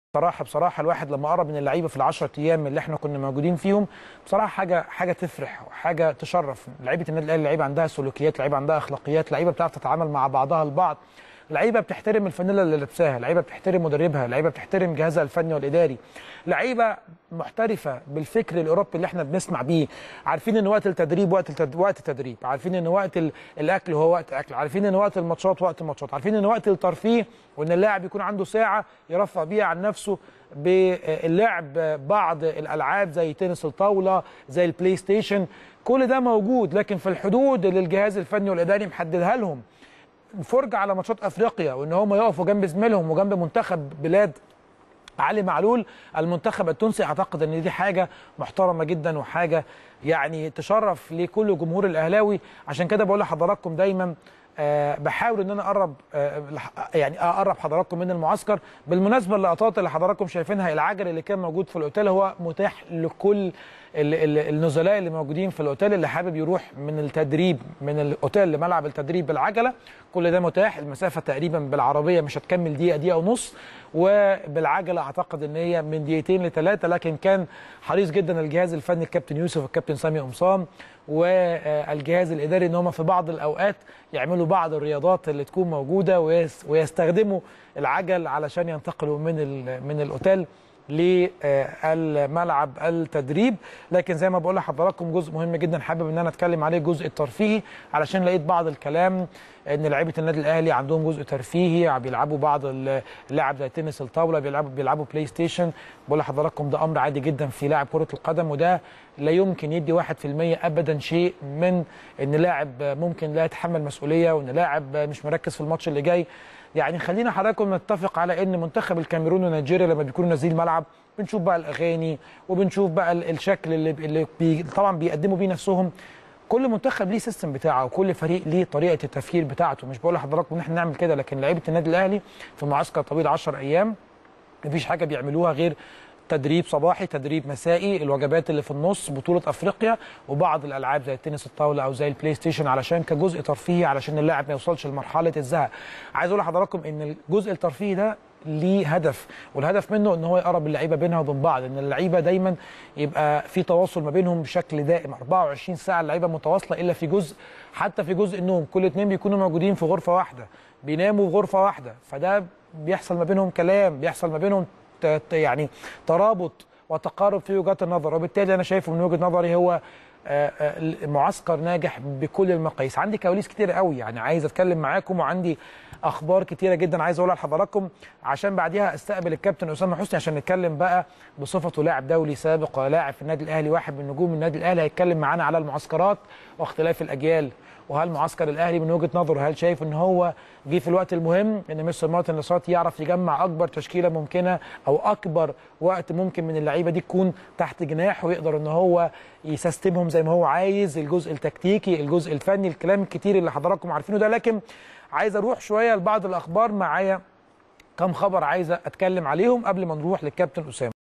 بصراحه بصراحه الواحد لما قرب من اللعيبه في العشرة ايام اللي احنا كنا موجودين فيهم بصراحه حاجه حاجه تفرح وحاجه تشرف لعيبه النادي الاهلي لعيبه عندها سلوكيات لعيبه عندها اخلاقيات لعيبه بتعرف تتعامل مع بعضها البعض لعيبه بتحترم الفانيلا اللي لابساها لعيبه بتحترم مدربها لعيبه بتحترم جهازها الفني والاداري لعيبه محترفه بالفكر الاوروبي اللي احنا بنسمع بيه عارفين ان وقت التدريب وقت التد... وقت التدريب عارفين ان وقت ال... الاكل هو وقت اكل عارفين ان وقت الماتشات وقت الماتشات عارفين ان وقت الترفيه وان اللاعب يكون عنده ساعه يرفع بيها عن نفسه باللعب بعض الالعاب زي تنس الطاوله زي البلاي ستيشن كل ده موجود لكن في الحدود اللي الجهاز الفني والاداري محددها لهم الفرجه على ماتشات افريقيا وان هم يقفوا جنب زميلهم وجنب منتخب بلاد علي معلول المنتخب التونسي اعتقد ان دي حاجه محترمه جدا وحاجه يعني تشرف لكل جمهور الاهلاوي عشان كده بقول لحضراتكم دايما أه بحاول ان انا اقرب أه يعني اقرب حضراتكم من المعسكر بالمناسبه اللقطات اللي حضراتكم شايفينها العجل اللي كان موجود في الاوتيل هو متاح لكل النزلاء اللي موجودين في الاوتيل اللي حابب يروح من التدريب من الاوتيل لملعب التدريب بالعجله كل ده متاح المسافه تقريبا بالعربيه مش هتكمل دقيقه دقيقه ونص وبالعجله اعتقد ان هي من دقيقتين لثلاثه لكن كان حريص جدا الجهاز الفني الكابتن يوسف والكابتن سامي قمصان والجهاز الاداري ان هم في بعض الاوقات يعملوا بعض الرياضات اللي تكون موجوده ويستخدموا العجل علشان ينتقلوا من من الاوتيل للملعب التدريب لكن زي ما بقول لحضراتكم جزء مهم جدا حابب ان انا اتكلم عليه الجزء الترفيهي علشان لقيت بعض الكلام ان لعيبه النادي الاهلي عندهم جزء ترفيهي بيلعبوا بعض اللعب زي تنس الطاوله بيلعبوا بيلعبوا بلاي ستيشن بقول لحضراتكم ده امر عادي جدا في لاعب كره القدم وده لا يمكن يدي 1% ابدا شيء من ان لاعب ممكن لا يتحمل مسؤوليه وان لاعب مش مركز في الماتش اللي جاي يعني خلينا حضراتكم نتفق على ان منتخب الكاميرون ونيجيريا لما بيكونوا نازلين الملعب بنشوف بقى الاغاني وبنشوف بقى الشكل اللي, اللي بي طبعا بيقدموا بيه نفسهم كل منتخب ليه سيستم بتاعه وكل فريق ليه طريقه التفكير بتاعته مش بقول لحضراتكم ان احنا نعمل كده لكن لعيبه النادي الاهلي في معسكر طويل 10 ايام مفيش حاجه بيعملوها غير تدريب صباحي تدريب مسائي الوجبات اللي في النص بطوله افريقيا وبعض الالعاب زي التنس الطاوله او زي البلاي ستيشن علشان كجزء ترفيهي علشان اللاعب ما يوصلش لمرحله الزهق عايز اقول لحضراتكم ان الجزء الترفيهي ده ليه هدف والهدف منه ان هو يقرب اللعيبه بينها وبين بعض ان اللعيبه دايما يبقى في تواصل ما بينهم بشكل دائم 24 ساعه اللعيبه متواصله الا في جزء حتى في جزء النوم كل اتنين بيكونوا موجودين في غرفه واحده بيناموا في غرفه واحده فده بيحصل ما بينهم كلام بيحصل ما بينهم يعني ترابط وتقارب في وجهات النظر وبالتالي انا شايفه من وجهه نظري هو معسكر ناجح بكل المقاييس عندي كواليس كتير قوي يعني عايز اتكلم معاكم وعندي اخبار كتيره جدا عايز اقولها لحضراتكم عشان بعديها استقبل الكابتن اسامه حسني عشان نتكلم بقى بصفته لاعب دولي سابق ولاعب في النادي الاهلي واحد من نجوم النادي الاهلي هيتكلم معانا على المعسكرات واختلاف الاجيال وهل معسكر الاهلي من وجهه نظره هل شايف ان هو جه في الوقت المهم ان مستر مارتن لاسارت يعرف يجمع اكبر تشكيله ممكنه او اكبر وقت ممكن من اللعيبه دي تكون تحت جناح ويقدر ان هو يسيستمهم زي ما هو عايز الجزء التكتيكي الجزء الفني الكلام الكتير اللي حضراتكم عارفينه ده لكن عايز اروح شويه لبعض الاخبار معايا كم خبر عايز اتكلم عليهم قبل ما نروح للكابتن اسامه